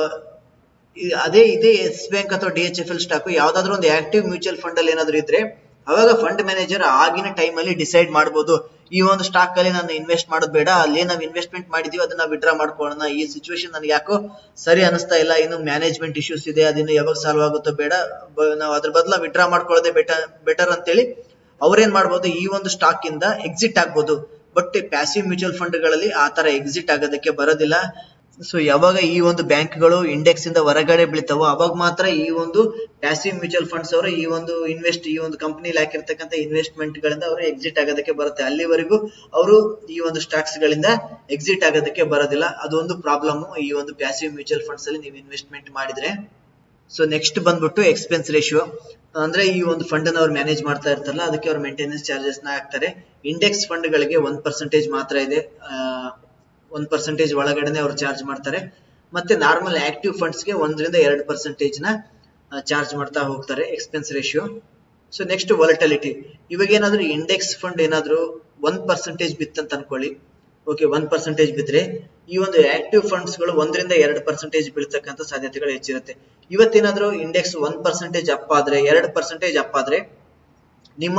ಅದೇ ಇದೇ ಎಸ್ ಬ್ಯಾಂಕ್ ಅಥವಾ D H F L stock ಯಾವ್ದಾದ್ರು ಒಂದು ಆಕ್ಟಿವ್ ಮ್ಯೂಚುವಲ್ ಫಂಡ್ ಅಲ್ಲಿ ಏನಾದ್ರು ಇದ್ರೆ ಅವಾಗ ಫಂಡ್ ಮ್ಯಾನೇಜರ್ ಆಗಿನ ಟೈಮ್ ಅಲ್ಲಿ ಡಿಸೈಡ್ ಮಾಡಬಹುದು ಈ ಒಂದು ಸ್ಟಾಕ್ ಅಲ್ಲಿ ನಾನು ಇನ್ವೆಸ್ಟ್ ಮಾಡೋದು ಬೇಡ ಅಲ್ಲಿ ನಾವು ಇನ್ವೆಸ್ಟ್ಮೆಂಟ್ ಮಾಡಿದೀವಿ ಅದನ್ನ ವಿಡ್ರಾ ಮಾಡ್ಕೊಳ್ಳೋಣ ಈ ಸಿಚುವೇಶನ್ ನನಗೆ ಯಾಕೋ ಸರಿ ಅನಿಸ್ತಾ ಇಲ್ಲ ಇನ್ನು ಮ್ಯಾನೇಜ್ಮೆಂಟ್ ಇಶ್ಯೂಸ್ ಇದೆ ಅದನ್ನ ಯಾವಾಗ ಸಾಲ್ವ್ ಆಗುತ್ತೋ ಬೇಡ ಬ- ನಾವು ಅದ್ರ ಬದಲ ವಿಡ್ರಾ ಮಾಡ್ಕೊಳ್ಳೋದೇ ಬೆಟರ್ ಬೆಟರ್ ಅಂತೇಳಿ ಅವ್ರೇನ್ ಮಾಡ್ಬೋದು ಈ ಒಂದು ಸ್ಟಾಕ್ ಇಂದ ಎಕ್ಸಿಟ್ ಆಗ್ಬೋದು ಬಟ್ ಪ್ಯಾಸಿವ್ ಮ್ಯೂಚುವಲ್ ಫಂಡ್ ಗಳಲ್ಲಿ ಆ ತರ ಎಕ್ಸಿಟ್ ಆಗೋದಕ್ಕೆ ಬರೋದಿಲ್ಲ ಸೊ ಯಾವಾಗ ಈ ಒಂದು ಬ್ಯಾಂಕ್ಗಳು ಇಂಡೆಕ್ಸ್ ಇಂದ ಹೊರಗಡೆ ಬೀಳ್ತಾವೋ ಅವಾಗ ಮಾತ್ರ ಈ ಒಂದು ಪ್ಯಾಸಿವ್ ಮ್ಯೂಚುವಲ್ ಫಂಡ್ಸ್ ಅವರು ಈ ಒಂದು ಇನ್ವೆಸ್ಟ್ ಈ ಒಂದು ಕಂಪನಿಲಿ ಹಾಕಿರ್ತಕ್ಕಂಥ ಇನ್ವೆಸ್ಟ್ಮೆಂಟ್ ಗಳಿಂದ ಅವರು ಎಕ್ಸಿಟ್ ಆಗೋದಕ್ಕೆ ಬರುತ್ತೆ ಅಲ್ಲಿವರೆಗೂ ಅವರು ಈ ಒಂದು ಸ್ಟಾಕ್ಸ್ ಗಳಿಂದ ಎಕ್ಸಿಟ್ ಆಗೋದಕ್ಕೆ ಬರೋದಿಲ್ಲ ಅದೊಂದು ಪ್ರಾಬ್ಲಮ್ ಈ ಒಂದು ಪ್ಯಾಸಿವ್ ಮ್ಯೂಚುವಲ್ ಫಂಡ್ಸ್ ಅಲ್ಲಿ ನೀವು ಇನ್ವೆಸ್ಟ್ಮೆಂಟ್ ಮಾಡಿದ್ರೆ ಸೊ ನೆಕ್ಸ್ಟ್ ಬಂದ್ಬಿಟ್ಟು ಎಕ್ಸ್ಪೆನ್ಸ್ ರೇಷಿಯೋ ಅಂದ್ರೆ ಈ ಒಂದು ಫಂಡ್ ಅನ್ನು ಅವ್ರು ಮ್ಯಾನೇಜ್ ಮಾಡ್ತಾ ಇರ್ತಾರಲ್ಲ ಅದಕ್ಕೆ ಅವ್ರು ಮೇಂಟೆನೆನ್ಸ್ ಚಾರ್ಜಸ್ ನ ಹಾಕ್ತಾರೆ ಇಂಡೆಕ್ಸ್ ಫಂಡ್ ಗಳಿಗೆ ಒಂದ್ ಪರ್ಸೆಂಟೇಜ್ ಮಾತ್ರ ಇದೆ ಒಂದ್ ಪರ್ಸೆಂಟೇಜ್ ಒಳಗಡೆನೆ ಅವ್ರು ಚಾರ್ಜ್ ಮಾಡ್ತಾರೆ ಮತ್ತೆ ನಾರ್ಮಲ್ ಆಕ್ಟಿವ್ ಫಂಡ್ಸ್ ಗೆ ಒಂದರಿಂದ ಎರಡು ಪರ್ಸೆಂಟೇಜ್ ನ ಚಾರ್ಜ್ ಮಾಡ್ತಾ ಹೋಗ್ತಾರೆ expense ratio so next volatility ಇವಾಗ ಏನಾದ್ರು ಇಂಡೆಕ್ಸ್ ಫಂಡ್ ಏನಾದ್ರು ಒಂದ್ ಪರ್ಸೆಂಟೇಜ್ ಬಿತ್ತಂತ ಅನ್ಕೊಳ್ಳಿ ಓಕೆ ಒನ್ ಪರ್ಸೆಂಟೇಜ್ ಬಿದ್ರೆ ಈ ಒಂದು ಆಕ್ಟಿವ್ ಫಂಡ್ಸ್ ಗಳು ಒಂದರಿಂದ ಎರಡು ಪರ್ಸೆಂಟೇಜ್ ಬೀಳ್ತಕ್ಕಂಥ ಸಾಧ್ಯತೆಗಳು ಹೆಚ್ಚಿರುತ್ತೆ ಇವತ್ತೇನಾದ್ರೂ ಇಂಡೆಕ್ಸ್ ಒನ್ ಪರ್ಸೆಂಟೇಜ್ ಅಪ್ ಆದ್ರೆ ಎರಡು ಪರ್ಸೆಂಟೇಜ್ ಅಪ್ ಆದ್ರೆ ನಿಮ್ಮ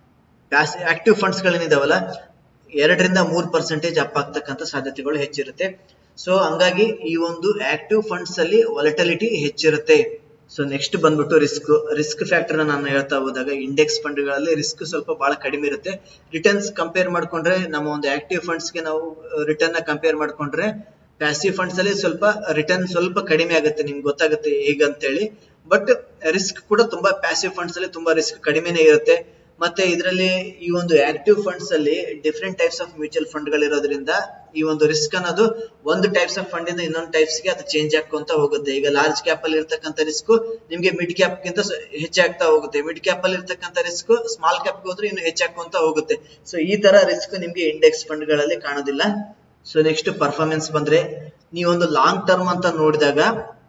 ಆಕ್ಟಿವ್ ಫಂಡ್ಸ್ ಗಳೇನಿದಾವಲ್ಲ ಎರಡರಿಂದ ಮೂರ್ ಪರ್ಸೆಂಟೇಜ್ ಅಪ್ ಆಗ್ತಕ್ಕಂಥ ಸಾಧ್ಯತೆಗಳು ಹೆಚ್ಚಿರುತ್ತೆ ಸೊ ಹಂಗಾಗಿ ಈ ಒಂದು ಆಕ್ಟಿವ್ ಫಂಡ್ಸ್ ಅಲ್ಲಿ ವಾಲಟಿಲಿಟಿ ಹೆಚ್ಚಿರುತ್ತೆ ಸೊ ನೆಕ್ಸ್ಟ್ ಬಂದ್ಬಿಟ್ಟು ರಿಸ್ಕ್ ರಿಸ್ಕ್ ಫ್ಯಾಕ್ಟರ್ ನಾನು ಹೇಳ್ತಾ ಹೋದಾಗ ಇಂಡೆಕ್ಸ್ ಫಂಡ್ಗಳಲ್ಲಿ ರಿಸ್ಕ್ ಸ್ವಲ್ಪ ಬಹಳ ಕಡಿಮೆ ಇರುತ್ತೆ ರಿಟರ್ನ್ಸ್ ಕಂಪೇರ್ ಮಾಡ್ಕೊಂಡ್ರೆ ನಮ್ಮ ಒಂದು ಆಕ್ಟಿವ್ ಫಂಡ್ಸ್ ಗೆ ನಾವು ರಿಟರ್ನ್ ನ ಕಂಪೇರ್ ಮಾಡ್ಕೊಂಡ್ರೆ ಪ್ಯಾಸಿವ್ ಫಂಡ್ಸ್ ಅಲ್ಲಿ ಸ್ವಲ್ಪ ರಿಟರ್ನ್ ಸ್ವಲ್ಪ ಕಡಿಮೆ ಆಗುತ್ತೆ ನಿಮ್ಗೆ ಗೊತ್ತಾಗುತ್ತೆ ಹೇಗಂತೇಳಿ ಬಟ್ ರಿಸ್ಕ್ ಕೂಡ ತುಂಬಾ ಪ್ಯಾಸಿವ್ ಫಂಡ್ಸ್ ಅಲ್ಲಿ ತುಂಬಾ ರಿಸ್ಕ್ ಕಡಿಮೆನೇ ಇರುತ್ತೆ ಮತ್ತೆ ಇದರಲ್ಲಿ ಈ ಒಂದು ಆಕ್ಟಿವ್ ಫಂಡ್ಸ್ ಅಲ್ಲಿ different types of mutual fund ಗಳಿರೋದ್ರಿಂದ ಈ ಒಂದು ರಿಸ್ಕ್ ಅನ್ನೋದು ಒಂದು ಟೈಪ್ಸ್ ಆಫ್ ಫಂಡ್ ಇಂದ ಇನ್ನೊಂದು ಟೈಪ್ಸ್ ಗೆ ಅದು ಚೇಂಜ್ ಆಗ್ಕೊಂತ ಹೋಗುತ್ತೆ ಈಗ ಲಾರ್ಜ್ ಕ್ಯಾಪ್ ಅಲ್ಲಿ ಇರ್ತಕ್ಕಂಥ ರಿಸ್ಕ್ ನಿಮ್ಗೆ ಮಿಡ್ ಕ್ಯಾಪ್ ಗಿಂತ ಸ- ಹೆಚ್ಚಾಗ್ತಾ ಹೋಗುತ್ತೆ ಮಿಡ್ ಕ್ಯಾಪ್ ಅಲ್ಲಿ ಇರ್ತಕ್ಕಂಥ ರಿಸ್ಕ್ ಸ್ಮಾಲ್ ಕ್ಯಾಪ್ ಹೋದ್ರೆ ಇನ್ನು ಹೆಚ್ಚಾಗ್ಕೊಂತ ಹೋಗುತ್ತೆ ಸೊ ಈ ತರ ರಿಸ್ಕ್ ನಿಮ್ಗೆ ಇಂಡೆಕ್ಸ್ ಫಂಡ್ ಗಳಲ್ಲಿ ಕಾಣೋದಿಲ್ಲ ಸೊ ನೆಕ್ಸ್ಟ್ ಪರ್ಫಾರ್ಮೆನ್ಸ್ ಬಂದ್ರೆ ನೀವೊಂದು ಲಾಂಗ್ ಟರ್ಮ್ ಅಂತ ನೋಡಿದಾಗ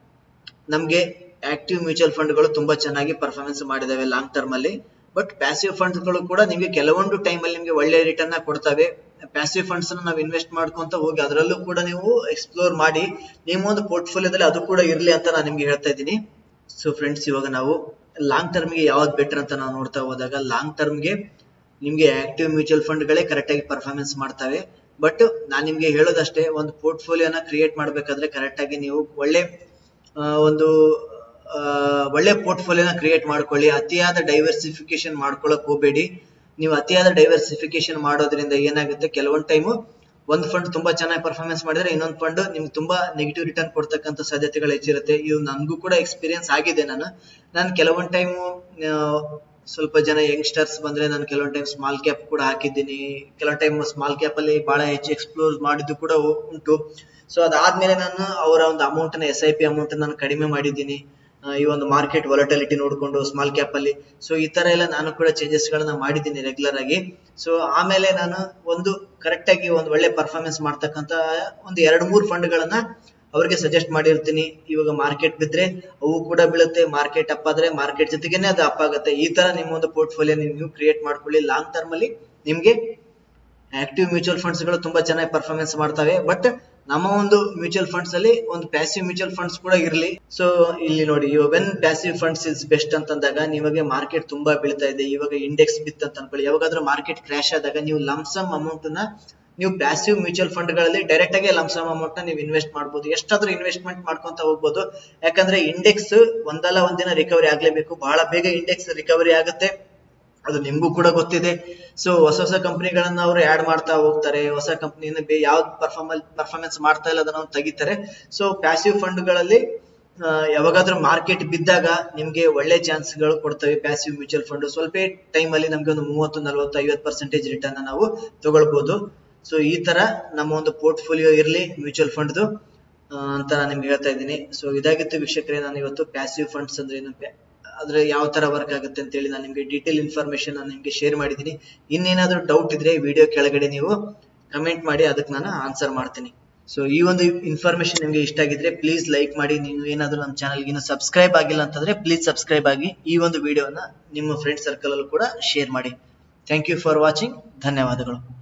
ನಮ್ಗೆ ಆಕ್ಟಿವ್ ಮ್ಯೂಚುವಲ್ ಫಂಡ್ಗಳು ತುಂಬಾ ಚೆನ್ನಾಗಿ ಪರ್ಫಾರ್ಮೆನ್ಸ್ ಮಾಡಿದಾವೆ ಲಾಂಗ್ ಟರ್ಮ್ ಅಲ್ಲಿ ಬಟ್ ಪ್ಯಾಸಿವ್ ಫಂಡ್ಗಳು ಕೂಡ ನಿಮಗೆ ಕೆಲವೊಂದು ಟೈಮ್ ಅಲ್ಲಿ ನಿಮಗೆ ಒಳ್ಳೆ ರಿಟರ್ನ್ ಕೊಡ್ತವೆ ಪ್ಯಾಸಿವ್ ಫಂಡ್ಸ್ ನಾವು ಇನ್ವೆಸ್ಟ್ ಮಾಡ್ಕೊಂತ ಹೋಗಿ ಅದರಲ್ಲೂ ಕೂಡ ನೀವು ಎಕ್ಸ್ಪ್ಲೋರ್ ಮಾಡಿ ನಿಮ್ಮ ಒಂದು ಪೋರ್ಟ್ಫೋಲಿಯೋದಲ್ಲಿ ಅದು ಕೂಡ ಇರ್ಲಿ ಅಂತ ನಾನು ನಿಮ್ಗೆ ಹೇಳ್ತಾ ಇದ್ದೀನಿ ಸೊ ಫ್ರೆಂಡ್ಸ್ ಇವಾಗ ನಾವು ಲಾಂಗ್ ಟರ್ಮ್ಗೆ ಯಾವ್ದು ಬೆಟರ್ ಅಂತ ನಾವು ನೋಡ್ತಾ ಹೋದಾಗ ಲಾಂಗ್ ಟರ್ಮ್ಗೆ ನಿಮ್ಗೆ ಆಕ್ಟಿವ್ ಮ್ಯೂಚುವಲ್ ಫಂಡ್ಗಳೇ ಕರೆಕ್ಟ್ ಆಗಿ ಪರ್ಫಾರ್ಮೆನ್ಸ್ ಮಾಡ್ತವೆ ಬಟ್ ನಾನು ನಿಮ್ಗೆ ಹೇಳೋದಷ್ಟೇ ಒಂದು ಪೋರ್ಟ್ಫೋಲಿಯೋನ ಕ್ರಿಯೇಟ್ ಮಾಡ್ಬೇಕಾದ್ರೆ ಕರೆಕ್ಟ್ ಆಗಿ ನೀವು ಒಳ್ಳೆ ಆ, ಒಂದು ಆ, ಒಳ್ಳೆ ಪೋರ್ಟ್ಫೋಲಿಯೋನ ಕ್ರಿಯೇಟ್ ಮಾಡ್ಕೊಳ್ಳಿ ಅತಿಯಾದ ಡೈವರ್ಸಿಫಿಕೇಶನ್ ಮಾಡ್ಕೊಳಕ್ ಹೋಗ್ಬೇಡಿ ನೀವು ಅತಿಯಾದ ಡೈವರ್ಸಿಫಿಕೇಶನ್ ಮಾಡೋದ್ರಿಂದ ಏನಾಗುತ್ತೆ ಕೆಲವೊಂದ್ ಟೈಮು ಒಂದ್ ಫಂಡ್ ತುಂಬಾ ಚೆನ್ನಾಗಿ ಪರ್ಫಾರ್ಮೆನ್ಸ್ ಮಾಡಿದ್ರೆ ಇನ್ನೊಂದ್ ಫಂಡ್ ನಿಮ್ಗೆ ತುಂಬಾ ನೆಗೆಟಿವ್ ರಿಟರ್ನ್ ಕೊಡ್ತಕ್ಕಂಥ ಸಾಧ್ಯತೆಗಳು ಹೆಚ್ಚಿರುತ್ತೆ ಇದು ನನ್ಗೂ ಕೂಡ ಎಕ್ಸ್ಪೀರಿಯನ್ಸ್ ಆಗಿದೆ ನಾನು ನಾನು ಕೆಲವೊಂದ್ ಟೈಮು ಸ್ವಲ್ಪ ಜನ ಯಂಗ್ಸ್ಟರ್ಸ್ ಬಂದ್ರೆ ನಾನು ಕೆಲವೊಂದ್ ಟೈಮ್ ಸ್ಮಾಲ್ ಕ್ಯಾಪ್ ಕೂಡ ಹಾಕಿದ್ದೀನಿ ಕೆಲವೊಂದ್ ಟೈಮ್ ಸ್ಮಾಲ್ ಕ್ಯಾಪ್ ಅಲ್ಲಿ ಬಹಳ ಹೆಚ್ಚು ಎಕ್ಸ್ಪ್ಲೋರ್ ಮಾಡಿದ್ದು ಕೂಡ ಉ- ಉಂಟು ಸೊ ಅದಾದ್ಮೇಲೆ ನಾನು ಅವರ ಒಂದು ಅಮೌಂಟ್ ನ ಎಸ್ ಐ ಪಿ ಅಮೌಂಟ್ ನಾನು ಕಡಿಮೆ ಮಾಡಿದ್ದೀನಿ ಆ, ಈ ಒಂದು ಮಾರ್ಕೆಟ್ ವಾಲಟಿಲಿಟಿ ನೋಡ್ಕೊಂಡು ಸ್ಮಾಲ್ ಕ್ಯಾಪ್ ಅಲ್ಲಿ ಸೊ ಈ ತರ ಎಲ್ಲ ನಾನು ಕೂಡ ಚೇಂಜಸ್ ಗಳನ್ನ ಮಾಡಿದ್ದೀನಿ ರೆಗ್ಯುಲರ್ ಆಗಿ ಸೊ ಆಮೇಲೆ ನಾನು ಒಂದು ಕರೆಕ್ಟ್ ಆಗಿ ಒಂದು ಒಳ್ಳೆ ಪರ್ಫಾರ್ಮೆನ್ಸ್ ಮಾಡ್ತಕ್ಕಂತ ಒಂದು ಎರಡು ಮೂರು ಫಂಡ್ ಗಳನ್ನ ಅವ್ರಿಗೆ ಸಜೆಸ್ಟ್ ಮಾಡಿರ್ತೀನಿ ಇವಾಗ ಮಾರ್ಕೆಟ್ ಬಿದ್ರೆ ಅವು ಕೂಡ ಬೀಳುತ್ತೆ ಮಾರ್ಕೆಟ್ ಅಪ್ ಆದ್ರೆ ಮಾರ್ಕೆಟ್ ಜೊತೆಗೇನೆ ಅದು ಅಪ್ ಆಗುತ್ತೆ ಈ ತರ ನಿಮ್ಮ ಒಂದು ಪೋರ್ಟ್ಫೋಲಿಯೋ ನೀವು ಕ್ರಿಯೇಟ್ ಮಾಡ್ಕೊಳ್ಳಿ ಲಾಂಗ್ ಟರ್ಮ್ ಅಲ್ಲಿ ನಿಮ್ಗೆ ಆಕ್ಟಿವ್ ಮ್ಯೂಚುವಲ್ ಫಂಡ್ಸ್ ಗಳು ತುಂಬಾ ಚೆನ್ನಾಗಿ ಪರ್ಫಾರ್ಮೆನ್ಸ್ ಮಾಡ್ತವೆ ಬಟ್ ನಮ್ಮ ಒಂದು ಮ್ಯೂಚುವಲ್ ಫಂಡ್ಸ್ ಅಲ್ಲಿ ಒಂದು ಪ್ಯಾಸಿವ್ ಮ್ಯೂಚುವಲ್ ಫಂಡ್ಸ್ ಕೂಡ ಇರಲಿ ಸೊ ಇಲ್ಲಿ ನೋಡಿ when passive funds is best ಅಂತಂದಾಗ ನಿಮಗೆ ಮಾರ್ಕೆಟ್ ತುಂಬಾ ಬೀಳ್ತಾ ಇದೆ ಇವಾಗ ಇಂಡೆಕ್ಸ್ ಬಿತ್ತು ಅಂತ ಅನ್ಕೊಳ್ಳಿ ಯಾವಾಗಾದ್ರೂ ಮಾರ್ಕೆಟ್ ಕ್ರಾಶ್ ಆದಾಗ ನೀವು ಲಂಸಮ್ ಅಮೌಂಟ್ ನ ನೀವು ಪ್ಯಾಸಿವ್ ಮ್ಯೂಚುವಲ್ ಫಂಡ್ ಗಳಲ್ಲಿ ಡೈರೆಕ್ಟ್ ಆಗಿ ಲಂಸಮ್ ಅಮೌಂಟ್ ನ ನೀವು ಇನ್ವೆಸ್ಟ್ ಮಾಡಬಹುದು ಎಷ್ಟಾದ್ರೂ ಇನ್ವೆಸ್ಟ್ಮೆಂಟ್ ಮಾಡ್ಕೊಂತ ಹೋಗ್ಬೋದು ಯಾಕಂದ್ರೆ ಇಂಡೆಕ್ಸ್ ಒಂದಲ್ಲ ಒಂದಿನ ರಿಕವರಿ ಆಗ್ಲೇಬೇಕು ಬಹಳ ಬೇಗ ಇಂಡೆಕ್ಸ್ ರಿಕವರಿ ಆಗುತ್ತೆ ಅದು ನಿಮ್ಗೂ ಕೂಡ ಗೊತ್ತಿದೆ ಸೊ ಹೊಸ ಹೊಸ ಕಂಪನಿಗಳನ್ನ ಅವರು ಆಡ್ ಮಾಡ್ತಾ ಹೋಗ್ತಾರೆ ಹೊಸ ಕಂಪನಿಯಿಂದ ಬೇ ಯಾವ್ದು ಪರ್ಫಾರ್ಮೆನ್ಸ್ ಪರ್ಫಾರ್ಮೆನ್ಸ್ ಮಾಡ್ತಾ ಇಲ್ಲ ಅದನ್ನ ಅವ್ರು ತೆಗಿತಾರೆ ಸೊ ಪ್ಯಾಸಿವ್ ಫಂಡ್ಗಳಲ್ಲಿ ಯಾವಾಗಾದ್ರೂ ಮಾರ್ಕೆಟ್ ಬಿದ್ದಾಗ ನಿಮ್ಗೆ ಒಳ್ಳೆ ಚಾನ್ಸ್ಗಳು ಕೊಡ್ತವೆ ಪ್ಯಾಸಿವ್ ಮ್ಯೂಚುವಲ್ ಫಂಡ್ ಸ್ವಲ್ಪ ಟೈಮ್ ಅಲ್ಲಿ ನಮ್ಗೆ ಒಂದು ಮೂವತ್ತು ನಲವತ್ತು ಐವತ್ತು ಪರ್ಸೆಂಟೇಜ್ ರಿಟರ್ನ್ ನಾವು ತಗೊಳ್ಬಹುದು ಸೊ ಈ ತರ ನಮ್ಮ ಒಂದು ಪೋರ್ಟ್ಫೋಲಿಯೋ ಇರಲಿ ಮ್ಯೂಚುವಲ್ ಫಂಡ್ದು ಅಂತ ನಾನು ನಿಮ್ಗೆ ಹೇಳ್ತಾ ಇದ್ದೀನಿ ಸೊ ಇದಾಗಿತ್ತು ವೀಕ್ಷಕರೇ ನಾನು ಇವತ್ತು ಪ್ಯಾಸಿವ್ ಫಂಡ್ಸ್ ಅಂದ್ರೆ ಏನು ಪ್ಯಾ- ಅದ್ರ ಯಾವ ತರ ವರ್ಕ್ ಆಗುತ್ತೆ ಅಂತ ಹೇಳಿ ನಾನು ನಿಮ್ಗೆ ಡೀಟೇಲ್ ಇನ್ಫಾರ್ಮೇಶನ್ ನಾನು ನಿಮ್ಗೆ ಶೇರ್ ಮಾಡಿದ್ದೀನಿ ಇನ್ನೇನಾದ್ರೂ ಡೌಟ್ ಇದ್ರೆ ವಿಡಿಯೋ ಕೆಳಗಡೆ ನೀವು ಕಮೆಂಟ್ ಮಾಡಿ ಅದಕ್ಕೆ ನಾನು ಆನ್ಸರ್ ಮಾಡ್ತೀನಿ ಸೊ ಈ ಒಂದು ಇನ್ಫಾರ್ಮೇಶನ್ ನಿಮ್ಗೆ ಇಷ್ಟ ಆಗಿದ್ರೆ ಪ್ಲೀಸ್ ಲೈಕ್ ಮಾಡಿ ನೀವು ಏನಾದ್ರೂ ನಮ್ಮ ಚಾನಲ್ಗೆ ಇನ್ನೂ ಸಬ್ಸ್ಕ್ರೈಬ್ ಆಗಿಲ್ಲ ಅಂತಂದ್ರೆ ಪ್ಲೀಸ್ ಸಬ್ಸ್ಕ್ರೈಬ್ ಆಗಿ ಈ ಒಂದು ವಿಡಿಯೋನ ನಿಮ್ಮ ಫ್ರೆಂಡ್ ಸರ್ಕಲ್ ಅಲ್ಲೂ ಕೂಡ ಶೇರ್ ಮಾಡಿ ಥ್ಯಾಂಕ್ ಯು ಫಾರ್ ವಾಚಿಂಗ್ ಧನ್ಯವಾದಗಳು